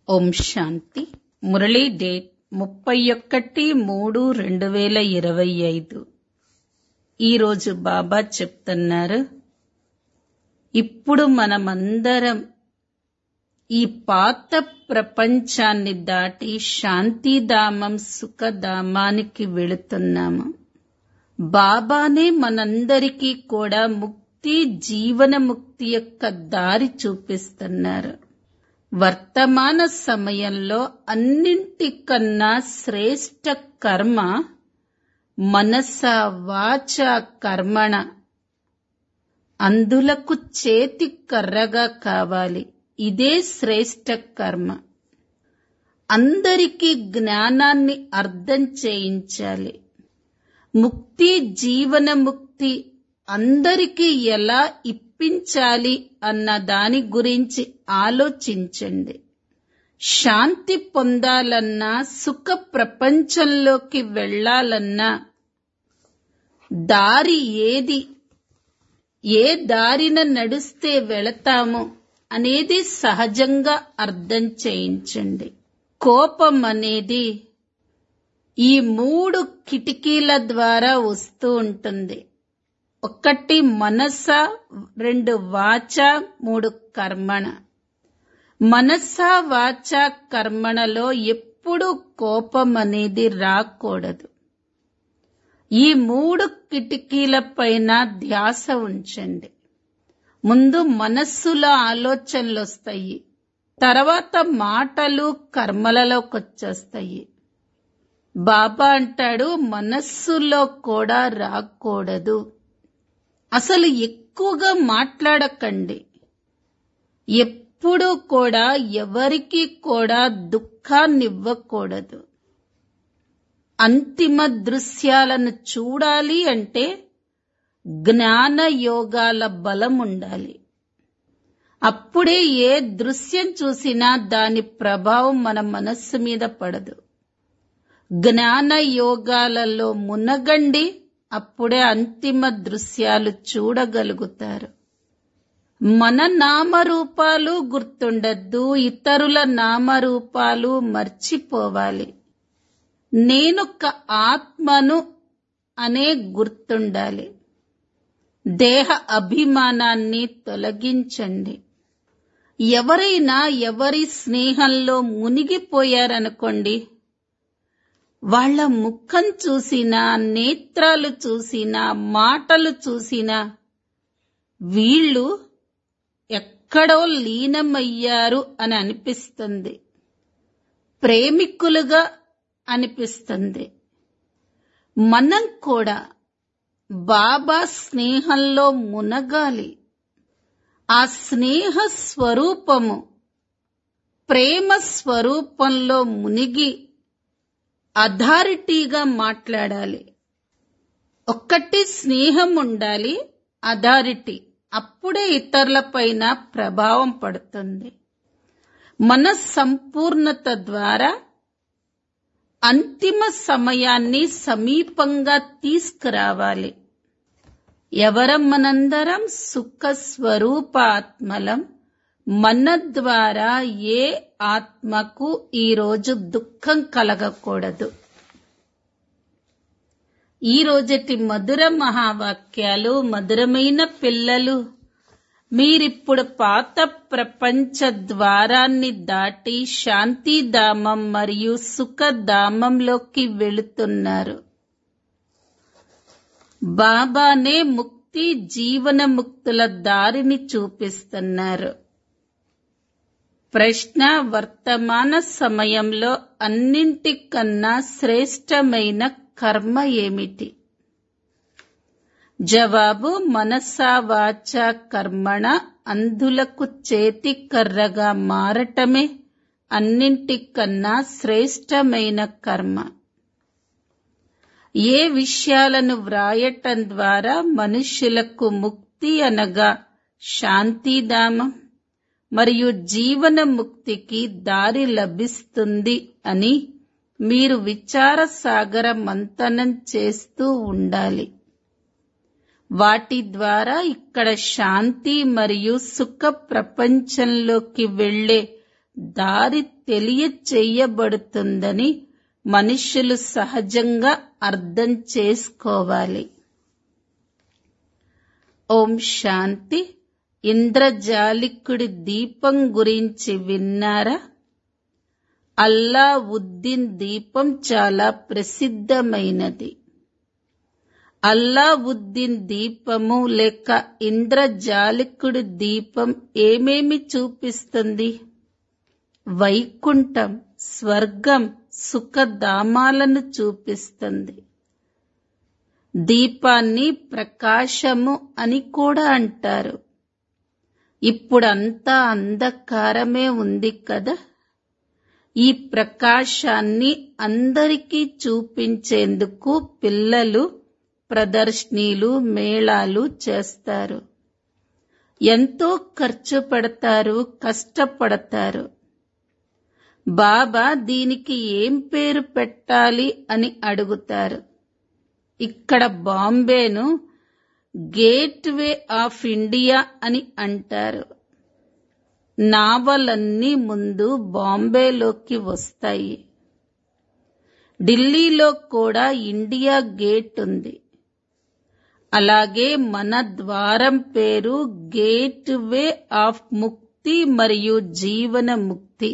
ఓం శాంతి Murali date ముప్పై ఒకటి మూడు రెండు వేల ఇరవై ఐదు ఈరోజు బాబా చెప్తున్నారు ఇప్పుడు మనమందరం ఈ పాత ప్రపంచాన్ని దాటి శాంతిధామం సుఖధామానికి వెళుతున్నాము బాబానే మనందరికీ కూడా ముక్తి జీవన ముక్తి యొక్క దారి చూపిస్తున్నారు వర్తమాన సమయంలో అన్నింటికన్నా శ్రేష్ట కర్మ మనస వాచ కర్మణ అందులకు చేతి కర్రగా కావాలి ఇదే శ్రేష్ట కర్మ అందరికీ జ్ఞానాన్ని అర్థం చేయించాలి ముక్తి జీవన ముక్తి అందరికీ ఎలా ఇప్పించాలి అన్న దాని గురించి ఆలోచించండి శాంతి పొందాలన్నా సుఖ ప్రపంచంలోకి వెళ్ళాలన్నా దారి ఏది ఏ దారిన నడుస్తే వెళతామో అనేది సహజంగా అర్థం చేయించండి కోపం అనేది ఈ మూడు కిటికీల ద్వారా వస్తూ ఉంటుంది ఒకటి మనస రెండు వాచ మూడు కర్మణ మనస వాచ కర్మణలో ఎప్పుడు కోపం అనేది రాకూడదు ఈ మూడు కిటికీల పైన ధ్యాస ఉంచండి ముందు మనస్సులో ఆలోచనలు వస్తాయి తర్వాత మాటలు కర్మలలోకి వచ్చేస్తాయి బాబా అంటాడు మనస్సులో కూడా రాకూడదు అసలు ఎక్కువగా మాట్లాడకండి ఎప్పుడు కూడా ఎవరికి కూడా దుఃఖాన్ని ఇవ్వకూడదు అంతిమ దృశ్యాలను చూడాలి అంటే జ్ఞాన యోగాల బలం ఉండాలి అప్పుడే ఏ దృశ్యం చూసినా దాని ప్రభావం మన మనస్సు మీద పడదు జ్ఞాన యోగాలలో మునగండి అప్పుడే అంతిమ దృశ్యాలు చూడగలుగుతారు మన నామరూపాలు గుర్తుండద్దు ఇతరుల నామరూపాలు మర్చిపోవాలి నేనొక్క ఆత్మను అనే గుర్తుండాలి దేహ అభిమానాన్ని తొలగించండి ఎవరైనా ఎవరి స్నేహంలో మునిగిపోయారనుకోండి వాళ్ల ముఖం చూసినా నేత్రాలు చూసినా మాటలు చూసినా వీళ్ళు ఎక్కడో లీనమయ్యారు అని అనిపిస్తుంది ప్రేమికులుగా అనిపిస్తుంది మనం కూడా బాబా స్నేహంలో మునగాలి ఆ స్నేహ స్వరూపము ప్రేమ స్వరూపంలో మునిగి అథారిటీగా మాట్లాడాలి ఒక్కటి స్నేహం ఉండాలి అథారిటీ అప్పుడే ఇతరులపైన ప్రభావం పడుతుంది మన సంపూర్ణత ద్వారా అంతిమ సమయాన్ని సమీపంగా తీసుకురావాలి ఎవరం మనందరం సుఖ స్వరూప ఆత్మలం మన ద్వారా ఏ ఆత్మకు ఈరోజు దుఃఖం కలగకూడదు ఈ రోజటి మధుర మహావాక్యాలు మధురమైన పిల్లలు మీరిప్పుడు పాత ప్రపంచ ద్వారాన్ని దాటి శాంతిధామం మరియు సుఖధామంలోకి వెళుతున్నారు బాబానే ముక్తి జీవన ముక్తుల దారిని చూపిస్తున్నారు ప్రశ్న వర్తమాన సమయంలో అన్నింటికన్నా శ్రేష్టమైన కర్మ ఏమిటి జవాబు మనసా వాచ కర్మణ అంధులకు చేతి కర్రగా మారటమే అన్నింటికన్నా శ్రేష్టమైన కర్మ ఏ విషయాలను వ్రాయటం ద్వారా మనుష్యులకు ముక్తి అనగా శాంతిధామం మరియు జీవన ముక్తికి దారి లభిస్తుంది అని మీరు విచార సాగర మంతనం చేస్తూ ఉండాలి వాటి ద్వారా ఇక్కడ శాంతి మరియు సుఖ ప్రపంచంలోకి వెళ్ళే దారి తెలియచేయబడుతుందని మనుషులు సహజంగా అర్థం చేసుకోవాలి ఓం శాంతి ఇంద్రజాలికుడి దీపం గురించి విన్నారా అల్లా ఉద్దీన్ దీపం చాలా ప్రసిద్ధమైనది అల్లా ఉద్దీన్ దీపము లేక ఇంద్రజాలికుడి దీపం ఏమేమి చూపిస్తుంది వైకుంఠం స్వర్గం సుఖధామాలను చూపిస్తుంది దీపాన్ని ప్రకాశము అని కూడా అంటారు ఇప్పుడంతా అంధకారమే ఉంది కదా ఈ ప్రకాశాన్ని అందరికీ చూపించేందుకు పిల్లలు ప్రదర్శనీలు మేళాలు చేస్తారు ఎంతో ఖర్చు పెడతారు కష్టపడతారు బాబా దీనికి ఏం పేరు పెట్టాలి అని అడుగుతారు ఇక్కడ బాంబేను గేట్వే ఆఫ్ ఇండియా అని అంటారు నావలన్నీ ముందు బాంబేలోకి వస్తాయి ఢిల్లీలో కూడా ఇండియా గేట్ ఉంది అలాగే మన ద్వారం పేరు గేట్ వే ఆఫ్ ముక్తి మరియు జీవన ముక్తి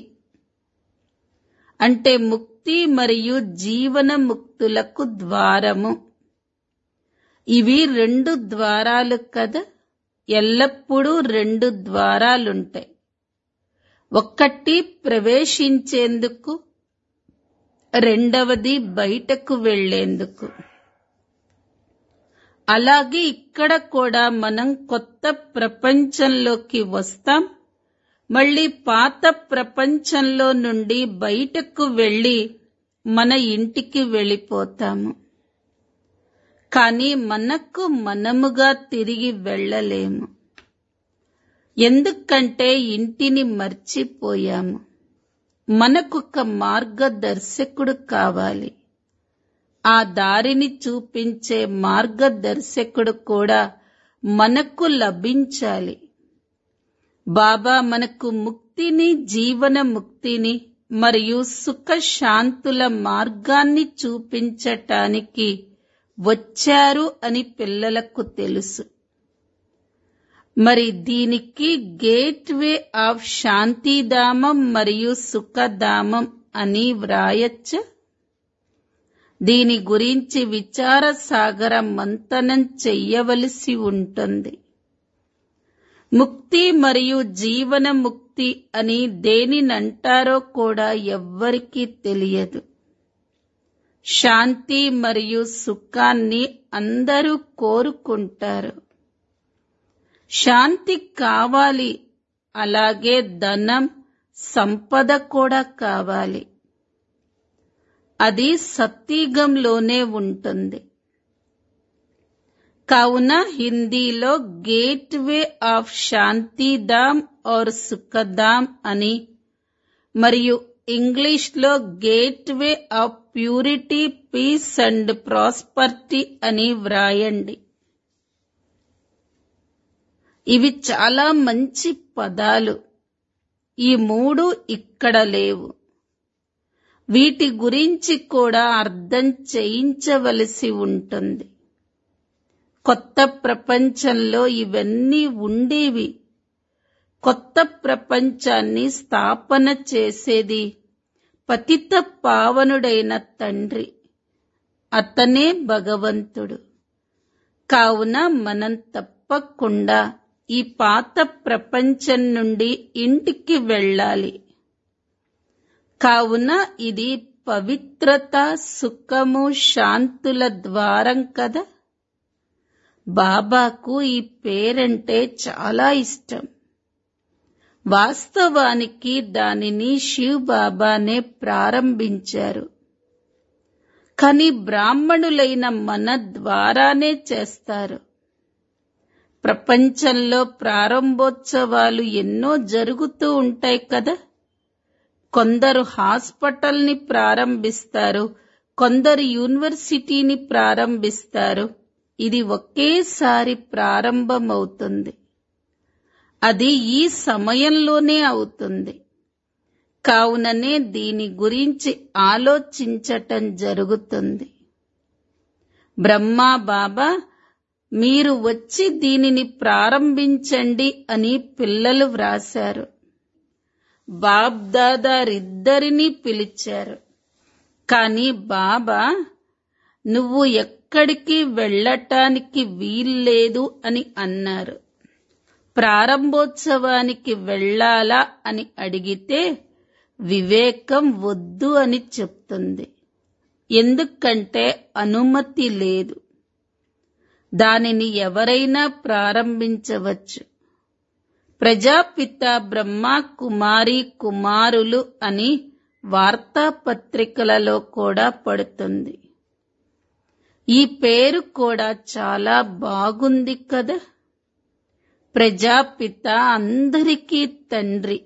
అంటే ముక్తి మరియు జీవన ముక్తులకు ద్వారము ఇవి రెండు ద్వారాలు కదా ఎల్లప్పుడూ రెండు ద్వారాలుంటాయి ఒక్కటి ప్రవేశించేందుకు రెండవది బయటకు వెళ్లేందుకు అలాగే ఇక్కడ కూడా మనం కొత్త ప్రపంచంలోకి వస్తాం మళ్ళీ పాత ప్రపంచంలో నుండి బయటకు వెళ్లి మన ఇంటికి వెళ్ళిపోతాము కానీ మనకు మనముగా తిరిగి వెళ్ళలేము ఎందుకంటే ఇంటిని మర్చిపోయాము మనకొక మార్గదర్శకుడు కావాలి ఆ దారిని చూపించే మార్గదర్శకుడు కూడా మనకు లభించాలి బాబా మనకు ముక్తిని జీవన ముక్తిని మరియు సుఖ శాంతుల మార్గాన్ని చూపించటానికి వచ్చారు అని పిల్లలకు తెలుసు మరి దీనికి గేట్వే ఆఫ్ శాంతిధామం మరియు సుఖధామం అని వ్రాయచ్చ దీని గురించి విచార సాగర మంతనం చెయ్యవలసి ఉంటుంది ముక్తి మరియు జీవన ముక్తి అని దేనినంటారో కూడా ఎవ్వరికీ తెలియదు శాంతి మరియు సుఖాన్ని అందరూ కోరుకుంటారు శాంతి కావాలి అలాగే ధనం సంపద కూడా కావాలి అది సత్యగంలోనే ఉంటుంది కావున హిందీలో గేట్ వే ఆఫ్ శాంతిధామ్ और సుఖధామ్ అని మరియు ఇంగ్లీష్ లో gateway of purity peace and prosperity అని వ్రాయండి ఇవి చాలా మంచి పదాలు ఈ మూడు ఇక్కడ లేవు వీటి గురించి కూడా అర్థం చేయించవలసి ఉంటుంది కొత్త ప్రపంచంలో ఇవన్నీ ఉండేవి కొత్త ప్రపంచాన్ని స్థాపన చేసేది పతిత పావనుడైన తండ్రి అతనే భగవంతుడు కావున మనం తప్పకుండా ఈ పాత ప్రపంచం నుండి ఇంటికి వెళ్ళాలి కావున ఇది పవిత్రత సుఖము శాంతుల ద్వారం కదా బాబాకు ఈ పేరంటే చాలా ఇష్టం వాస్తవానికి దానిని శివ్ బాబానే ప్రారంభించారు కానీ బ్రాహ్మణులైన మన ద్వారానే చేస్తారు ప్రపంచంలో ప్రారంభోత్సవాలు ఎన్నో జరుగుతూ ఉంటాయి కదా కొందరు హాస్పిటల్ని ప్రారంభిస్తారు కొందరు యూనివర్సిటీని ప్రారంభిస్తారు ఇది ఒకేసారి ప్రారంభమవుతుంది అది ఈ సమయంలోనే అవుతుంది కావుననే దీని గురించి ఆలోచించటం జరుగుతుంది బ్రహ్మా బాబా మీరు వచ్చి దీనిని ప్రారంభించండి అని పిల్లలు వ్రాశారు బాబ్దాదారిద్దరినీ పిలిచారు కాని బాబా నువ్వు ఎక్కడికి వెళ్ళటానికి వీల్లేదు అని అన్నారు ప్రారంభోత్సవానికి వెళ్ళాలా అని అడిగితే వివేకం వద్దు అని చెప్తుంది ఎందుకంటే అనుమతి లేదు దానిని ఎవరైనా ప్రారంభించవచ్చు ప్రజాపిత బ్రహ్మ కుమారి కుమారులు అని వార్తాపత్రికలలో కూడా పడుతుంది ఈ పేరు కూడా చాలా బాగుంది కదా ప్రజాపిత అందరికీ తండ్రి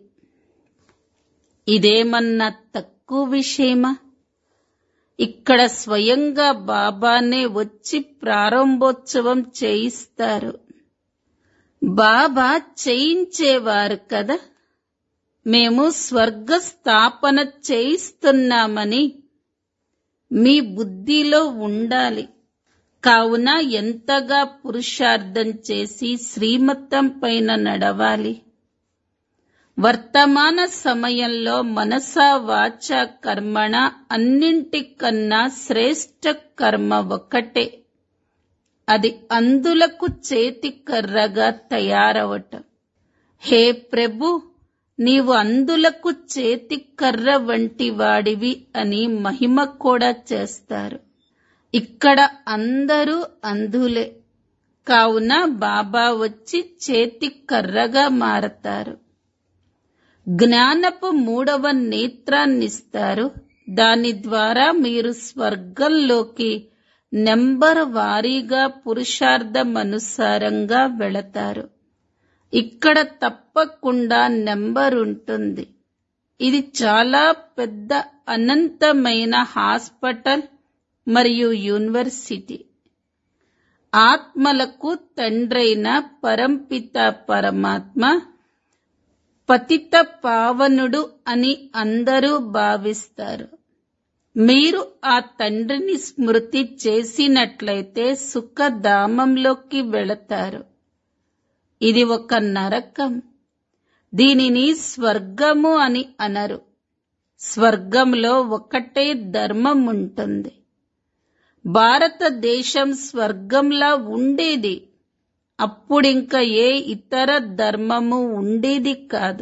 ఇదేమన్నా తక్కువ విషయమా ఇక్కడ స్వయంగా బాబానే వచ్చి ప్రారంభోత్సవం చేయిస్తారు బాబా చేయించేవారు కదా మేము స్వర్గ స్థాపన చేయిస్తున్నామని మీ బుద్ధిలో ఉండాలి కావున ఎంతగా పురుషార్థం చేసి శ్రీమతం పైన నడవాలి వర్తమాన సమయంలో మనస వాచ కర్మణ అన్నింటికన్నా శ్రేష్ట కర్మ ఒక్కటే అది అందులకు చేతి కర్రగా తయారవటం హే ప్రభు నీవు అందులకు చేతి కర్ర వంటి వాడివి అని మహిమ కూడా చేస్తారు ఇక్కడ అందరూ అంధులే కావున బాబా వచ్చి చేతి కర్రగా మారతారు జ్ఞానపు మూడవ నేత్రాన్నిస్తారు దాని ద్వారా మీరు స్వర్గంలోకి నెంబర్ వారీగా పురుషార్థం అనుసారంగా వెళతారు ఇక్కడ తప్పకుండా నెంబర్ ఉంటుంది ఇది చాలా పెద్ద అనంతమైన హాస్పిటల్ మరియు యూనివర్సిటీ ఆత్మలకు తండ్రైన పరంపిత పరమాత్మ పతిత పావనుడు అని అందరూ భావిస్తారు మీరు ఆ తండ్రిని స్మృతి చేసినట్లయితే సుఖధామంలోకి వెళతారు ఇది ఒక నరకం దీనిని స్వర్గము అని అనరు స్వర్గంలో ఒకటే ధర్మం ఉంటుంది భారతదేశం స్వర్గంలా ఉండేది అప్పుడింక ఏ ఇతర ధర్మము ఉండేది కాదు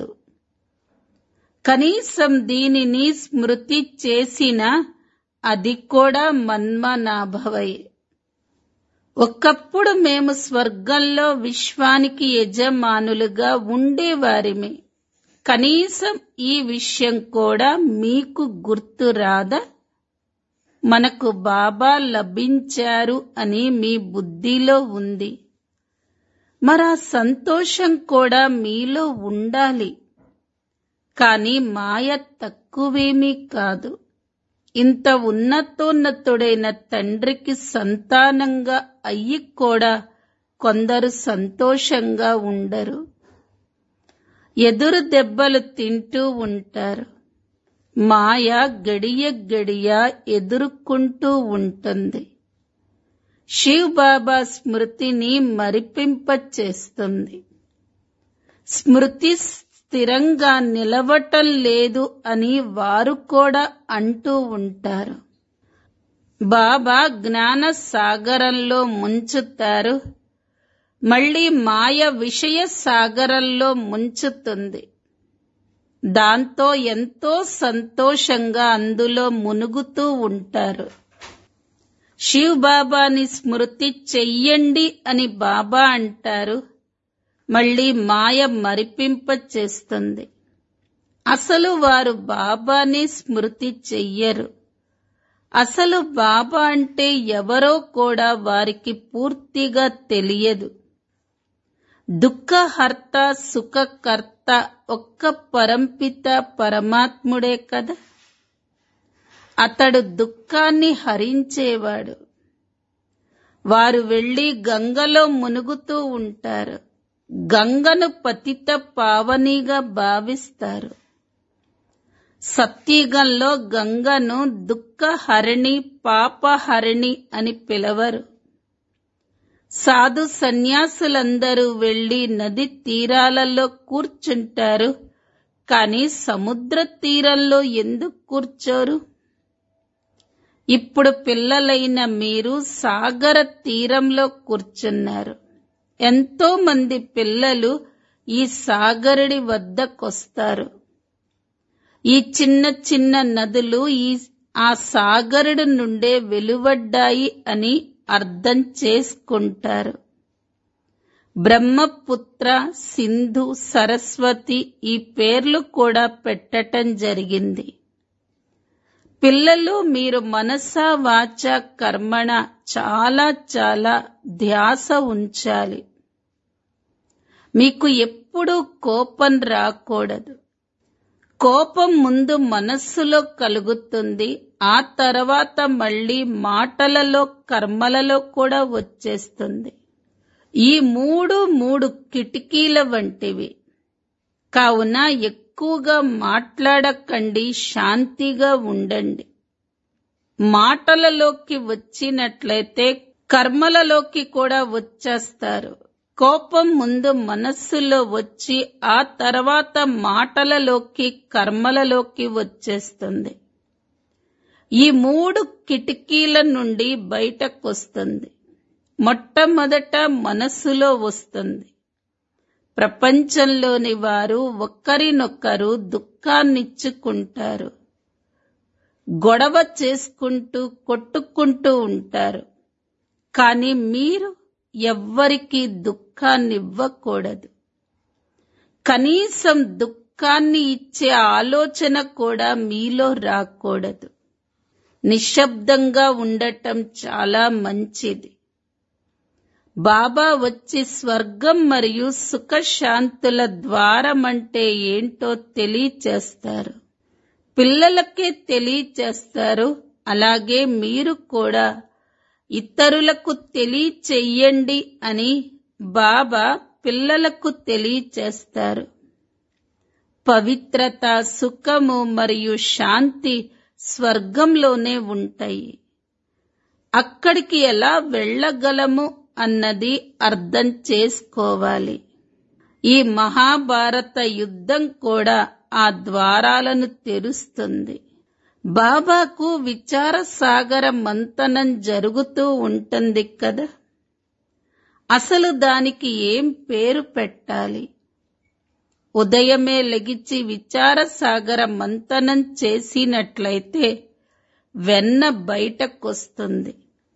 కనీసం దీనిని స్మృతి చేసిన అది కూడా మన్మనాభవయే ఒకప్పుడు మేము స్వర్గంలో విశ్వానికి యజమానులుగా ఉండేవారిమే కనీసం ఈ విషయం కూడా మీకు గుర్తు రాదా మనకు బాబా లభించారు అని మీ బుద్ధిలో ఉంది మరా సంతోషం కూడా మీలో ఉండాలి కాని మాయ తక్కువేమీ కాదు ఇంత ఉన్నతోన్నతుడైన తండ్రికి సంతానంగా అయ్యి కూడా కొందరు సంతోషంగా ఉండరు ఎదురు దెబ్బలు తింటూ ఉంటారు మాయ గడియ గడియ ఎదుర్కొంటూ ఉంటుంది శివ్ బాబా స్మృతిని మరిపింపచేస్తుంది స్మృతి స్థిరంగా నిలవటం లేదు అని వారు కూడా అంటూ ఉంటారు బాబా జ్ఞాన సాగరంలో ముంచుతారు మళ్ళీ మాయ విషయ సాగరంలో ముంచుతుంది దాంతో ఎంతో సంతోషంగా అందులో మునుగుతూ ఉంటారు శివ్ బాబాని స్మృతి చెయ్యండి అని బాబా అంటారు మళ్ళీ మాయ మరిపింప చేస్తుంది అసలు వారు బాబాని స్మృతి చెయ్యరు అసలు బాబా అంటే ఎవరో కూడా వారికి పూర్తిగా తెలియదు దుఃఖహర్త సుఖకర్త ఒక్క పరంపిత పరమాత్ముడే కదా అతడు దుఃఖాన్ని హరించేవాడు వారు వెళ్లి గంగలో మునుగుతూ ఉంటారు గంగను పతిత పావనిగా భావిస్తారు సత్యగంలో గంగను దుఃఖహరిణి పాపహరిణి అని పిలవరు సాధు సన్యాసులందరూ వెళ్లి నది తీరాలలో కూర్చుంటారు కాని సముద్ర తీరంలో ఎందుకు కూర్చోరు ఇప్పుడు పిల్లలైన మీరు సాగర తీరంలో కూర్చున్నారు ఎంతో మంది పిల్లలు ఈ సాగరుడి వద్దకొస్తారు ఈ చిన్న చిన్న నదులు ఈ ఆ సాగరుడు నుండే వెలువడ్డాయి అని అర్థం చేసుకుంటారు బ్రహ్మపుత్ర సింధు సరస్వతి ఈ పేర్లు కూడా పెట్టటం జరిగింది పిల్లలు మీరు మనస వాచ కర్మణ చాలా చాలా ధ్యాస ఉంచాలి మీకు ఎప్పుడూ కోపం రాకూడదు కోపం ముందు మనస్సులో కలుగుతుంది ఆ తర్వాత మళ్ళీ మాటలలో కర్మలలో కూడా వచ్చేస్తుంది ఈ మూడు మూడు కిటికీల వంటివి కావున ఎక్కువగా మాట్లాడకండి శాంతిగా ఉండండి మాటలలోకి వచ్చినట్లయితే కర్మలలోకి కూడా వచ్చేస్తారు కోపం ముందు మనస్సులో వచ్చి ఆ తర్వాత మాటలలోకి కర్మలలోకి వచ్చేస్తుంది ఈ మూడు కిటికీల నుండి బయటకొస్తుంది మొట్టమొదట మనస్సులో వస్తుంది ప్రపంచంలోని వారు ఒక్కరినొక్కరు దుఃఖాన్నిచ్చుకుంటారు గొడవ చేసుకుంటూ కొట్టుకుంటూ ఉంటారు కానీ మీరు ఎవ్వరికీ దుఃఖాన్నివ్వకూడదు కనీసం దుఃఖాన్ని ఇచ్చే ఆలోచన కూడా మీలో రాకూడదు నిశ్శబ్దంగా ఉండటం చాలా మంచిది బాబా వచ్చి స్వర్గం మరియు సుఖశాంతుల ద్వారం అంటే ఏంటో తెలియచేస్తారు పిల్లలకే తెలియచేస్తారు అలాగే మీరు కూడా ఇతరులకు తెలియచెయ్యండి అని బాబా పిల్లలకు తెలియచేస్తారు పవిత్రత సుఖము మరియు శాంతి స్వర్గంలోనే ఉంటాయి అక్కడికి ఎలా వెళ్ళగలము అన్నది అర్థం చేసుకోవాలి ఈ మహాభారత యుద్ధం కూడా ఆ ద్వారాలను తెరుస్తుంది బాబాకు విచార సాగర మంతనం జరుగుతూ ఉంటుంది కదా అసలు దానికి ఏం పేరు పెట్టాలి ఉదయమే లెగిచి విచార సాగర మంతనం చేసినట్లయితే వెన్న బయటకొస్తుంది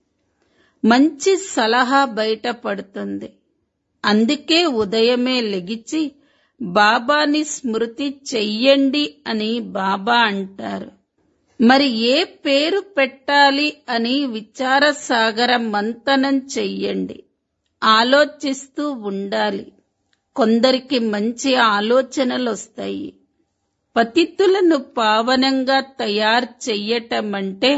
మంచి సలహా బయటపడుతుంది అందుకే ఉదయమే లెగిచి బాబాని స్మృతి చెయ్యండి అని బాబా అంటారు మరి ఏ పేరు పెట్టాలి అని విచార సాగర మంతనం చెయ్యండి ఆలోచిస్తూ ఉండాలి కొందరికి మంచి ఆలోచనలు వస్తాయి పతితులను పావనంగా తయారు చెయ్యటం అంటే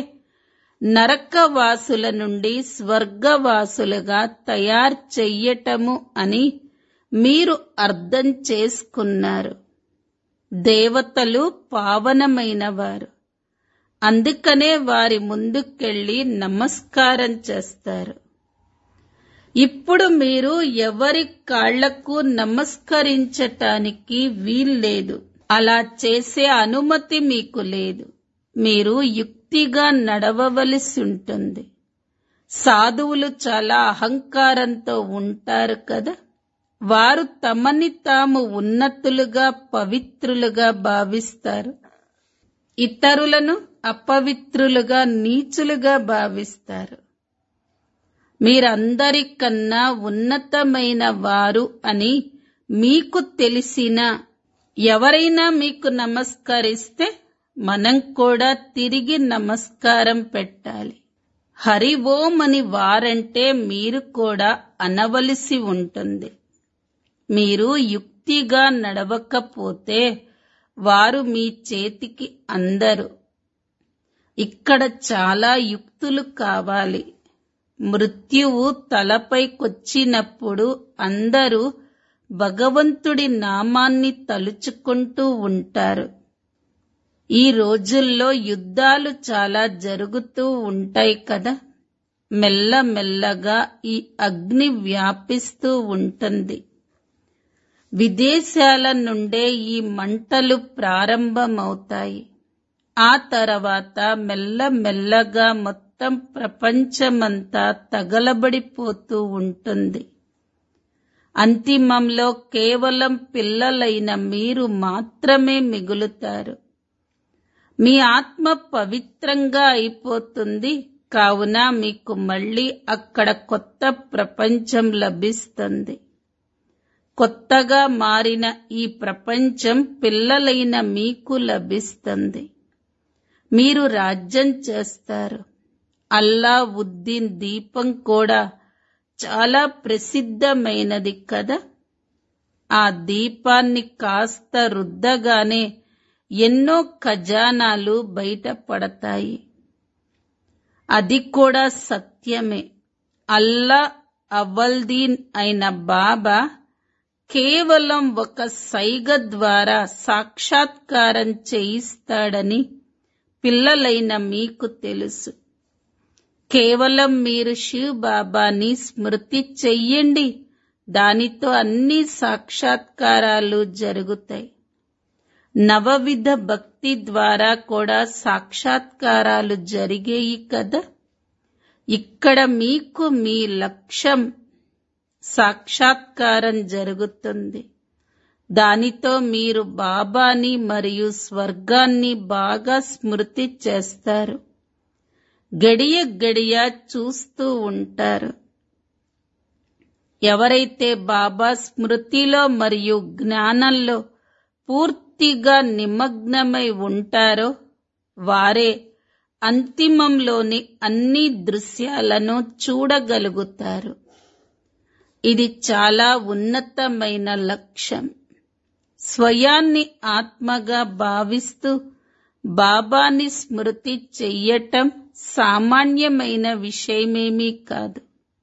నరకవాసుల నుండి స్వర్గవాసులుగా తయారు చెయ్యటము అని మీరు అర్థం చేసుకున్నారు దేవతలు పావనమైనవారు అందుకనే వారి ముందుకెళ్ళి నమస్కారం చేస్తారు ఇప్పుడు మీరు ఎవరి కాళ్లకు నమస్కరించటానికి వీల్లేదు అలా చేసే అనుమతి మీకు లేదు మీరు యుక్తిగా నడవవలసి ఉంటుంది సాధువులు చాలా అహంకారంతో ఉంటారు కదా వారు తమని తాము ఉన్నతులుగా పవిత్రులుగా భావిస్తారు ఇతరులను అపవిత్రులుగా నీచులుగా భావిస్తారు మీరందరికన్నా ఉన్నతమైన వారు అని మీకు తెలిసిన ఎవరైనా మీకు నమస్కరిస్తే మనం కూడా తిరిగి నమస్కారం పెట్టాలి హరి ఓం అని వారంటే మీరు కూడా అనవలసి ఉంటుంది మీరు యుక్తిగా నడవకపోతే వారు మీ చేతికి అందరు ఇక్కడ చాలా యుక్తులు కావాలి మృత్యువు తలపైకొచ్చినప్పుడు అందరూ భగవంతుడి నామాన్ని తలుచుకుంటూ ఉంటారు ఈ రోజుల్లో యుద్ధాలు చాలా జరుగుతూ ఉంటాయి కదా మెల్లమెల్లగా ఈ అగ్ని వ్యాపిస్తూ ఉంటుంది విదేశాల నుండే ఈ మంటలు ప్రారంభమవుతాయి ఆ తర్వాత మెల్లమెల్లగా మొత్తం ప్రపంచమంతా తగలబడిపోతూ ఉంటుంది అంతిమంలో కేవలం పిల్లలైన మీరు మాత్రమే మిగులుతారు మీ ఆత్మ పవిత్రంగా అయిపోతుంది కావున మీకు మళ్ళీ అక్కడ కొత్త ప్రపంచం లభిస్తుంది కొత్తగా మారిన ఈ ప్రపంచం పిల్లలైన మీకు లభిస్తుంది మీరు రాజ్యం చేస్తారు అల్లా ఉద్దీన్ దీపం కూడా చాలా ప్రసిద్ధమైనది కదా ఆ దీపాన్ని కాస్త రుద్దగానే ఎన్నో ఖజానాలు బయటపడతాయి అది కూడా సత్యమే అల్లా అవల్దీన్ అయిన బాబా కేవలం ఒక సైగ ద్వారా సాక్షాత్కారం చేయిస్తాడని పిల్లలైన మీకు తెలుసు కేవలం మీరు శివ్ బాబాని స్మృతి చెయ్యండి దానితో అన్ని సాక్షాత్కారాలు జరుగుతాయి నవవిధ భక్తి ద్వారా కూడా సాక్షాత్కారాలు జరిగేయి కదా ఇక్కడ మీకు మీ లక్ష్యం సాక్షాత్కారం జరుగుతుంది దానితో మీరు బాబాని మరియు స్వర్గాన్ని బాగా స్మృతి చేస్తారు గడియ గడియ చూస్తూ ఉంటారు ఎవరైతే బాబా స్మృతిలో మరియు జ్ఞానంలో పూర్తిగా నిమగ్నమై ఉంటారో వారే అంతిమంలోని అన్ని దృశ్యాలను చూడగలుగుతారు ఇది చాలా ఉన్నతమైన లక్ష్యం స్వయాన్ని ఆత్మగా భావిస్తూ బాబాని స్మృతి చెయ్యటం సామాన్యమైన విషయమేమీ కాదు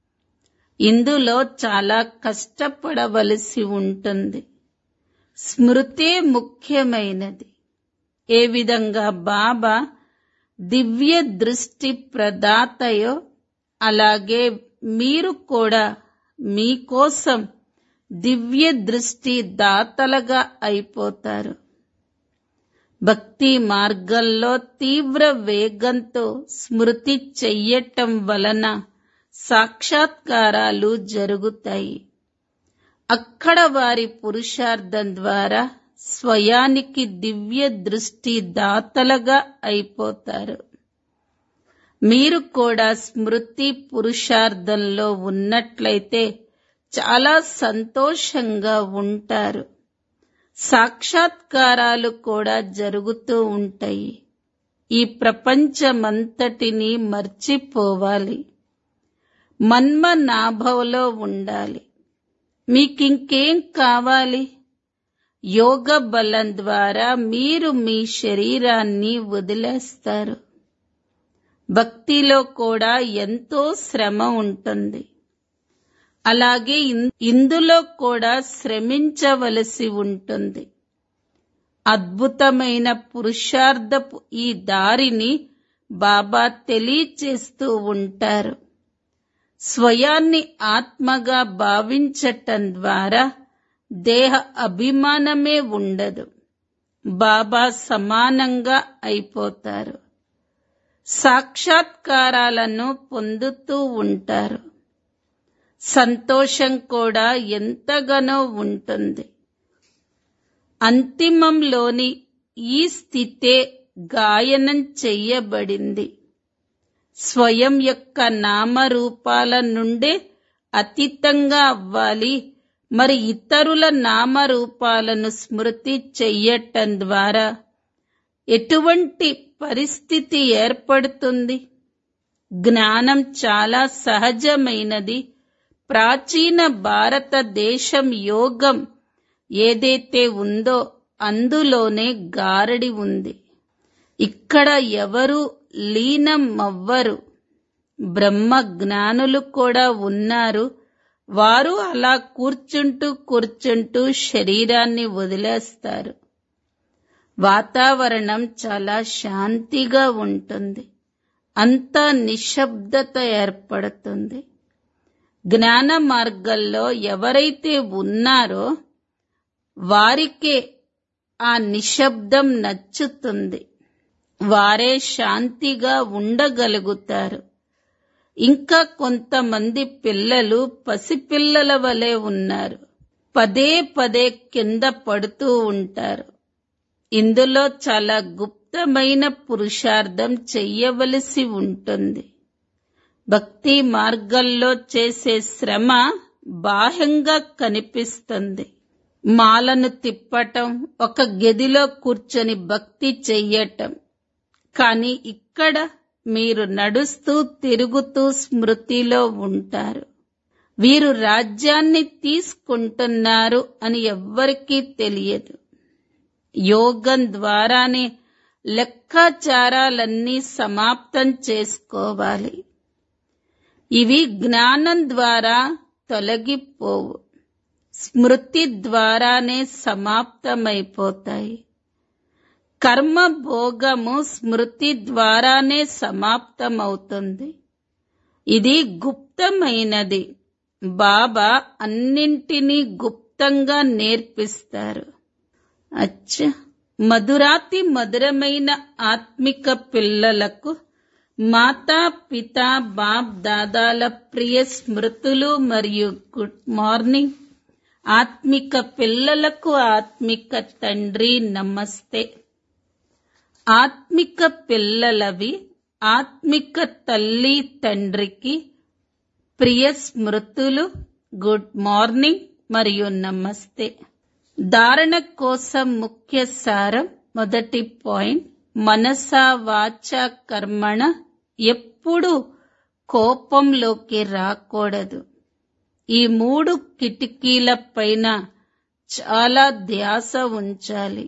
ఇందులో చాలా కష్టపడవలసి ఉంటుంది స్మృతే ముఖ్యమైనది ఏ విధంగా బాబా దివ్య దృష్టి ప్రదాతయో అలాగే మీరు కూడా మీకోసం దివ్య దృష్టి దాతలుగా అయిపోతారు భక్తి మార్గంలో తీవ్ర వేగంతో స్మృతి చెయ్యటం వలన సాక్షాత్కారాలు జరుగుతాయి అక్కడ వారి పురుషార్థం ద్వారా స్వయానికి దివ్య దృష్టి దాతలుగా అయిపోతారు మీరు కూడా స్మృతి పురుషార్థంలో ఉన్నట్లయితే చాలా సంతోషంగా ఉంటారు సాక్షాత్కారాలు కూడా జరుగుతూ ఉంటాయి ఈ ప్రపంచమంతటిని మర్చిపోవాలి మన్మ నాభవలో ఉండాలి మీకింకేం కావాలి యోగ బలం ద్వారా మీరు మీ శరీరాన్ని వదిలేస్తారు భక్తిలో కూడా ఎంతో శ్రమ ఉంటుంది అలాగే ఇన్- ఇందులో కూడా శ్రమించవలసి ఉంటుంది అద్భుతమైన పురుషార్థపు ఈ దారిని బాబా తెలియచేస్తూ ఉంటారు స్వయాన్ని ఆత్మగా భావించటం ద్వారా దేహ అభిమానమే ఉండదు బాబా సమానంగా అయిపోతారు సాక్షాత్కారాలను పొందుతూ ఉంటారు సంతోషం కూడా ఎంతగానో ఉంటుంది అంతిమంలోని ఈ స్థితే గాయనం చెయ్యబడింది స్వయం యొక్క నామరూపాల నుండే అతీతంగా అవ్వాలి మరి ఇతరుల నామరూపాలను స్మృతి చెయ్యటం ద్వారా ఎటువంటి పరిస్థితి ఏర్పడుతుంది జ్ఞానం చాలా సహజమైనది ప్రాచీన భారతదేశం యోగం ఏదైతే ఉందో అందులోనే గారడి ఉంది ఇక్కడ ఎవరు లీనం అవ్వరు బ్రహ్మ జ్ఞానులు కూడా ఉన్నారు వారు అలా కూర్చుంటూ కూర్చుంటూ శరీరాన్ని వదిలేస్తారు వాతావరణం చాలా శాంతిగా ఉంటుంది అంతా నిశ్శబ్దత ఏర్పడుతుంది జ్ఞాన మార్గంలో ఎవరైతే ఉన్నారో వారికే ఆ నిశ్శబ్దం నచ్చుతుంది వారే శాంతిగా ఉండగలుగుతారు ఇంకా కొంతమంది పిల్లలు పసిపిల్లల వలె ఉన్నారు పదే పదే కింద పడుతూ ఉంటారు ఇందులో చాలా గుప్తమైన పురుషార్థం చెయ్యవలసి ఉంటుంది భక్తి మార్గంలో చేసే శ్రమ బాహ్యంగా కనిపిస్తుంది మాలను తిప్పటం ఒక గదిలో కూర్చొని భక్తి చెయ్యటం కానీ ఇక్కడ మీరు నడుస్తూ తిరుగుతూ స్మృతిలో ఉంటారు వీరు రాజ్యాన్ని తీసుకుంటున్నారు అని ఎవ్వరికీ తెలియదు యోగం ద్వారానే లెక్కాచారాలన్నీ సమాప్తం చేసుకోవాలి ఇవి జ్ఞానం ద్వారా తొలగిపోవు స్మృతి ద్వారానే సమాప్తమైపోతాయి కర్మ భోగము స్మృతి ద్వారానే సమాప్తమవుతుంది ఇది గుప్తమైనది బాబా అన్నింటినీ గుప్తంగా నేర్పిస్తారు అచ్చ మధురాతి మధురమైన ఆత్మిక పిల్లలకు మాతా పిత బాప్ దాదాల ప్రియ స్మృతులు మరియు గుడ్ మార్నింగ్ ఆత్మిక పిల్లలకు ఆత్మిక తండ్రి నమస్తే ఆత్మిక పిల్లలవి ఆత్మిక తల్లి తండ్రికి ప్రియ స్మృతులు గుడ్ మార్నింగ్ మరియు నమస్తే ధారణ కోసం ముఖ్య సారం మొదటి పాయింట్ మనసా వాచ కర్మణ ఎప్పుడు కోపంలోకి రాకూడదు ఈ మూడు కిటికీల పైన చాలా ధ్యాస ఉంచాలి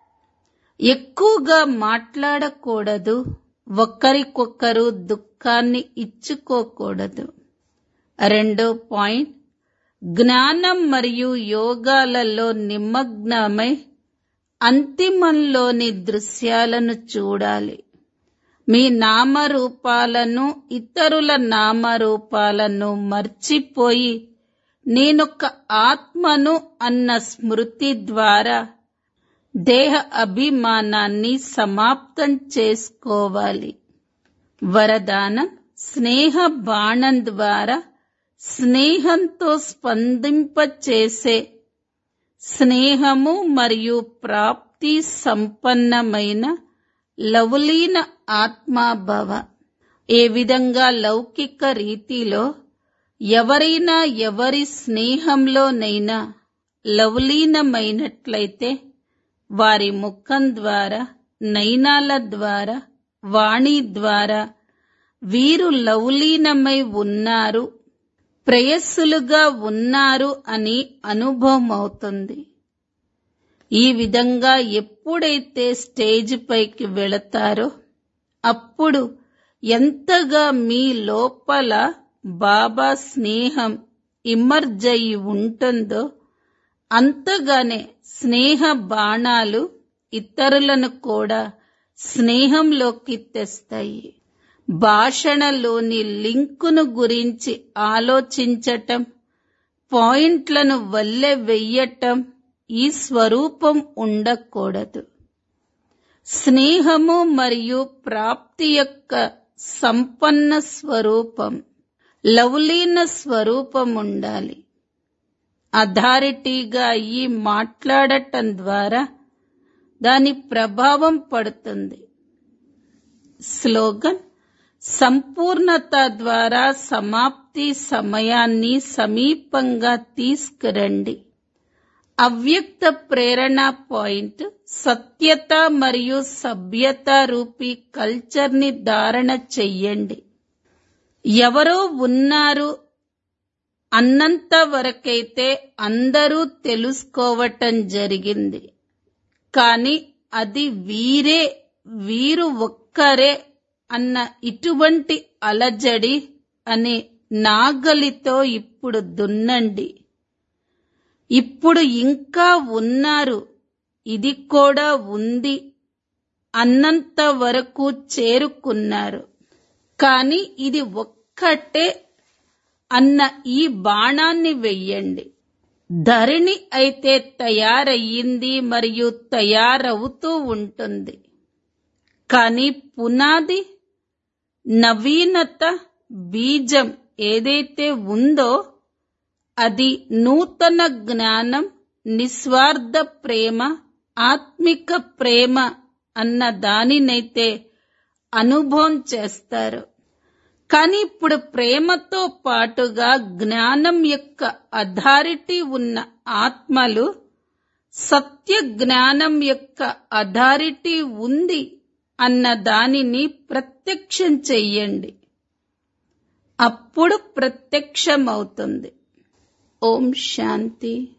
ఎక్కువగా మాట్లాడకూడదు ఒకరికొకరు దుఃఖాన్ని ఇచ్చుకోకూడదు రెండో పాయింట్ జ్ఞానం మరియు యోగాలలో నిమగ్నమై అంతిమంలోని దృశ్యాలను చూడాలి మీ నామరూపాలను ఇతరుల నామరూపాలను మర్చిపోయి నేనొక ఆత్మను అన్న స్మృతి ద్వారా దేహ అభిమానాన్ని సమాప్తం చేసుకోవాలి వరదానం స్నేహ బాణం ద్వారా స్నేహంతో స్పందింపచేసే స్నేహము మరియు ప్రాప్తి సంపన్నమైన లవలీన ఆత్మాభవ ఏ విధంగా లౌకిక రీతిలో ఎవరైనా ఎవరి స్నేహంలోనైనా లవలీనమైనట్లయితే వారి ముఖం ద్వారా నయనాల ద్వారా వాణి ద్వారా వీరు లవలీనమై ఉన్నారు ప్రేయస్సులుగా ఉన్నారు అని అనుభవం అవుతుంది ఈ విధంగా ఎప్పుడైతే స్టేజ్ పైకి వెళతారో అప్పుడు ఎంతగా మీ లోపల బాబా స్నేహం ఇమర్జ్ అయి ఉంటుందో అంతగానే స్నేహ బాణాలు ఇతరులను కూడా స్నేహంలోకి తెస్తాయి భాషణలోని లింకును గురించి ఆలోచించటం పాయింట్లను వల్లె వెయ్యటం ఈ స్వరూపం ఉండకూడదు స్నేహము మరియు ప్రాప్తి యొక్క సంపన్న స్వరూపం లవలీన స్వరూపం ఉండాలి అథారిటీగా అయ్యి మాట్లాడటం ద్వారా దాని ప్రభావం పడుతుంది స్లోగన్ సంపూర్ణత ద్వారా సమాప్తి సమయాన్ని సమీపంగా తీసుకురండి అవ్యక్త ప్రేరణ పాయింట్ సత్యత మరియు సభ్యత రూపీ కల్చర్ ని ధారణ చెయ్యండి ఎవరో ఉన్నారు అన్నంత వరకైతే అందరూ తెలుసుకోవటం జరిగింది కాని అది వీరే వీరు ఒక్కరే అన్న ఇటువంటి అలజడి అనే నాగలితో ఇప్పుడు దున్నండి ఇప్పుడు ఇంకా ఉన్నారు ఇది కూడా ఉంది అన్నంత వరకు చేరుకున్నారు కానీ ఇది ఒక్కటే అన్న ఈ బాణాన్ని వెయ్యండి ధరణి అయితే తయారయ్యింది మరియు తయారవుతూ ఉంటుంది కానీ పునాది నవీనత బీజం ఏదైతే ఉందో అది నూతన జ్ఞానం నిస్వార్థ ప్రేమ ఆత్మిక ప్రేమ అన్న దానినైతే అనుభవం చేస్తారు కానీ ఇప్పుడు ప్రేమతో పాటుగా జ్ఞానం యొక్క అథారిటీ ఉన్న ఆత్మలు సత్య జ్ఞానం యొక్క అథారిటీ ఉంది అన్న దానిని ప్రత్యక్షం చెయ్యండి అప్పుడు ప్రత్యక్షమవుతుంది ఓం శాంతి